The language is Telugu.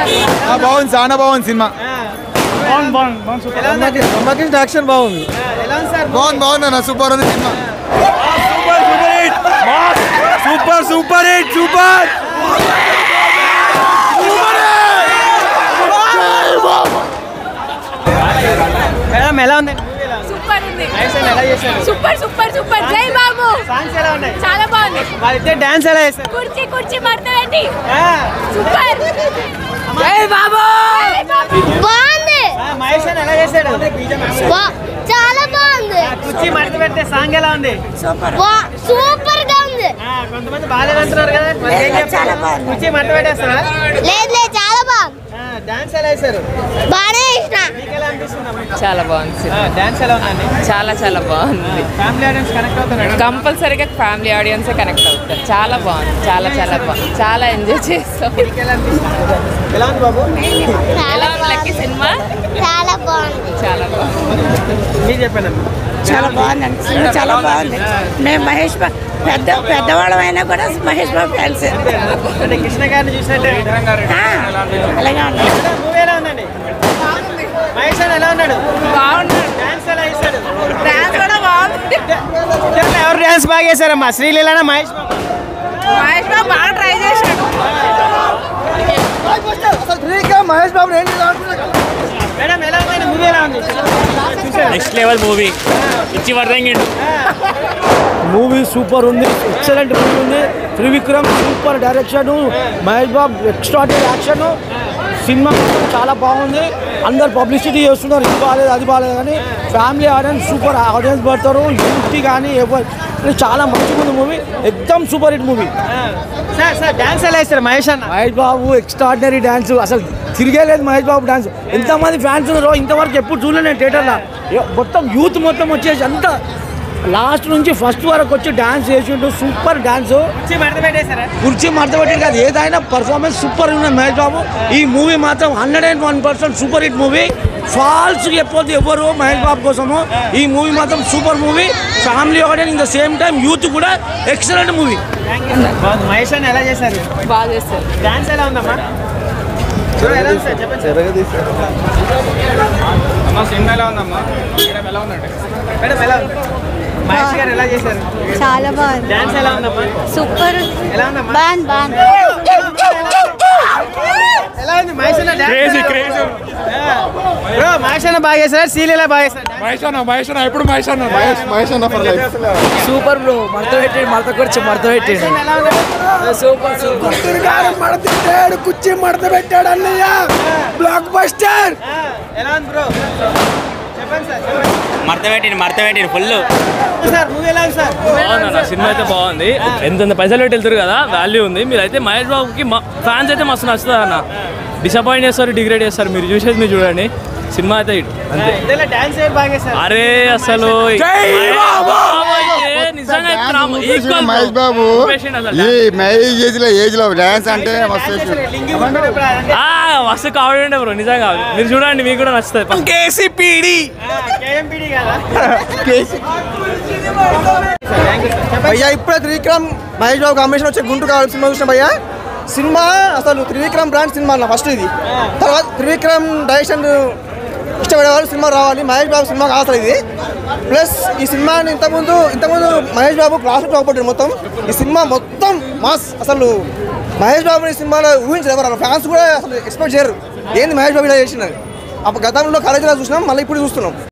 ఆ, బాగుంది చాలా బాగుంది సినిమా బాగుంది బాగుంది బాగుంది సూపర్ రమ్మకృష్ణ యాక్షన్ బాగుంది ఎలా ఉంది సార్ బాగుంది బాగుంది అన్న సూపర్ ఉంది సినిమా super super hit super madam ఎలా ఉంది సూపర్ ఉంది డాన్స్ ఎలా చేశారు సూపర్ సూపర్ సూపర్ జై బాబు సాంగ్స్ ఎలా ఉన్నాయి చాలా బాగుంది వాళ్ళిద్దరు డాన్స్ ఎలా చేశారు కుర్చీ కుర్చీ మడతపెట్టి ఆ, సూపర్ జై బాబు బాగుంది ఆ, మహేష్ అన్న ఎలా చేశాడు బా- చాలా బాగుంది కుర్చీ మడత పెట్టే సాంగ్ ఎలా ఉంది బా- సూపర్ గా ఉంది ఆ, కొంతమంది బాగాలేదు అంటున్నారు కదా మరి ఏం చెప్తారు? కుర్చీ మడత పెట్టేస్తారా లేదు లేదు చాలా బాగుంది డాన్స్ ఎలా చేశారు బాగానే ఇష్టం మీకు ఎలా అనిపిస్తుంది చాలా బాగుంది డాన్స్ ఎలా ఉందండి చాలా చాలా బాగుంది ఫ్యామిలీ ఆడియన్స్ కనెక్ట్ అవుతున్నారు కంపల్సరీగా ఫ్యామిలీ ఆడియన్సే కనెక్ట్ అవుతారు చాలా బాగుంది చాలా చాలా బాగుంది చాలా ఎంజాయ్ చేస్తాం మీకు ఎలా అనిపిస్తుంది ఎలా ఉంది బాబు ఎలా ఉంది లక్కీ సినిమా చాలా బాగుంది చాలా బాగుంది మీరు చెప్పండి చాలా బాగుందండి సినిమా చాలా బాగుంది మేము మహేష్ బాబు పెద్ద పెద్దవాళ్ళం అయినా కూడా మహేష్ బాబు ఫ్యాన్స్ అంటే కృష్ణ గారిని చూసినట్టే అలాగే ఉంది మూవీ ఎలా ఉందండి మహేష్ అన్న ఎలా ఉన్నాడు బాగున్నాడు డాన్స్ ఎలా చేశాడు డాన్స్ కూడా బాగుంది ఇద్దరిలో ఎవరు డాన్స్ బాగా చేశారమ్మా శ్రీలీలనా మహేష్ బాబు మహేష్ బాబు బాగా ట్రై చేశాడు మహేష్ బాబు ఏం మేడం ఎలా ఉందండి మూవీ ఎలా ఉంది చూసారా? నెక్స్ట్ లెవెల్ మూవీ ఇచ్చి వరదంగిండు మూవీ సూపర్ ఉంది ఎక్సలెంట్ మూవీ ఉంది Trivikram super direction Mahesh Babu extraordinary action సినిమా చాలా బాగుంది అందరు పబ్లిసిటీ చేస్తున్నారు ఇది బాగాలేదు అది బాగాలేదు కానీ ఫ్యామిలీ ఆడియన్స్ సూపర్ ఆడియన్స్ పడతారు యూత్ కానీ ఎవరు ఇది చాలా మంచిగా ఉంది మూవీ ఎక్దమ్ super hit movie sir sir dance ఎలా చేశారు మహేష్ అన్న మహేష్ బాబు ఎక్స్ట్రాడినరీ డాన్స్ అసలు తిరిగేలేదు మహేష్ బాబు డాన్స్ ఎంతమంది ఫ్యాన్స్ ఉన్నారో ఇంతవరకు ఎప్పుడు చూడలేదు నేను థియేటర్లో ఎ- మొత్తం యూత్ మొత్తం వచ్చేసి అంతా లాస్ట్ నుంచి ఫస్ట్ వరకు వచ్చి డాన్స్ చేసిండు సూపర్ డాన్స్ కుర్చీ మడత పెట్టేశారా కుర్చీ మడతపెట్టి కాదు ఏదైనా పర్ఫార్మెన్స్ సూపర్ ఉన్నది మహేష్ బాబు ఈ మూవీ మాత్రం hundred and one percent super hit movie ఫాల్స్ చెప్పొద్దు ఎవరు మహేష్ బాబు కోసము ఈ మూవీ మాత్రం super movie family audience in the same time youth కూడా ఎక్సలెంట్ మూవీ బాగుంది మహేష్ అన్న ఎలా చేశారు బాగా చేస్తారు డాన్స్ ఎలా ఉందమ్మా చూడు, ఎలా ఉంది సార్ చెప్పండి సార్. అమ్మ సినిమా ఎలా ఉందమ్మా ఎలా ఉందంటే మేడం ఎలా ఉంది మహేష్ గారు ఎలా చేశారు చాలా బాగుంది డాన్స్ ఎలా ఉందమ్మా సూపర్ ఎలా ఉందమ్మా బాగుంది బాగుంది ఎలా ఉంది మహేష్ అన్న డాన్స్ క్రేజీ ఎలా ఉంది? క్రేజీ బ్రో మహేష్ అన్న బాగా చేశారు సీలీలా బాగా చేశారు మహేష్ అన్న మహేష్ అన్న ఎప్పుడు మహేష్ అన్న మహేష్ మహేష్ అన్న ఫర్ లైఫ్ సూపర్ బ్రో మడత పెట్టి మడత కొడిచి మడత పెట్టి మహేష్ అన్న ఎలా ఉంది సూపర్ సూపర్ మడత పెట్టాడు కుర్చీ మడత పెట్టాడు అన్నయ్య బ్లాక్ బస్టర్ ఆ, ఎలా ఉంది బ్రో చెప్పండి సార్ చెప్పండి మడత పెట్టిండు మడత పెట్టిండు ఫుల్ సార్ మూవీ ఎలా ఉంది సార్ బాగుందన్న సినిమా అయితే బాగుంది ఎంత పైసలు పెట్టి వెళ్తారు కదా వాల్యూ ఉంది మీరు అయితే మహేష్ బాబుకి ఫ్యాన్స్ అయితే మస్తు నచ్చుతుంది అన్న డిసప్పాయింట్ చేస్తారు డిగ్రేడ్ చేస్తారు మీరు చూసేది మీరు చూడండి సినిమా అయితే హిట్ అంతే ఇందులో డాన్స్ ఏం బాగా చేశారు అరే అసలు మహేష్ బాబు అయితే నిజంగా ఎత్తున్నా- equal bro. మహేష్ బాబు చూపేసిండు అసలు ఈ మహేష్ ఏజ్ లో ఏజ్ లో డాన్స్ అంటే మస్తు డాన్స్ చేసిండు. చేశారు. లింగి ఉంటుంది ఇప్పుడు అదంటే. ఆ, మస్తు కామెడీ ఉండే బ్రో నిజంగా మీరు చూడండి మీకు కూడా నచ్చుతుంది కేసీపీడి ఆ, KMPD కదా భయ్యా ఇప్పుడే త్రివిక్రమ్ మహేష్ బాబు కాంబినేషన్ వచ్చే గుంటూరు కావాలి సినిమా చూసిన భయ్యా సినిమా అసలు త్రివిక్రమ్ బ్రాండ్ సినిమా అన్న ఫస్ట్ ఇది తర్వాత త్రివిక్రమ్ డైరెక్షన్ ఇష్టపడే వాళ్ళు సినిమా రావాలి మహేష్ బాబు సినిమా కాదు అసలు ఇది ప్లస్ ఈ సినిమాని ఇంతకుముందు ఇంతకుముందు మహేష్ బాబు క్లాస్ చూపబడ్డాడు మొత్తం ఈ సినిమా మొత్తం మాస్ అసలు మహేష్ బాబుని ఈ సినిమాలో ఊహించలేదు ఎవరు ఫ్యాన్స్ కూడా అసలు ఎక్స్పెక్ట్ చేయరు ఏంది మహేష్ బాబు ఇలా చేసినది అప్పుడు గతంలో కాలేజీలో చూసినాం మళ్ళీ ఇప్పుడు చూస్తున్నాం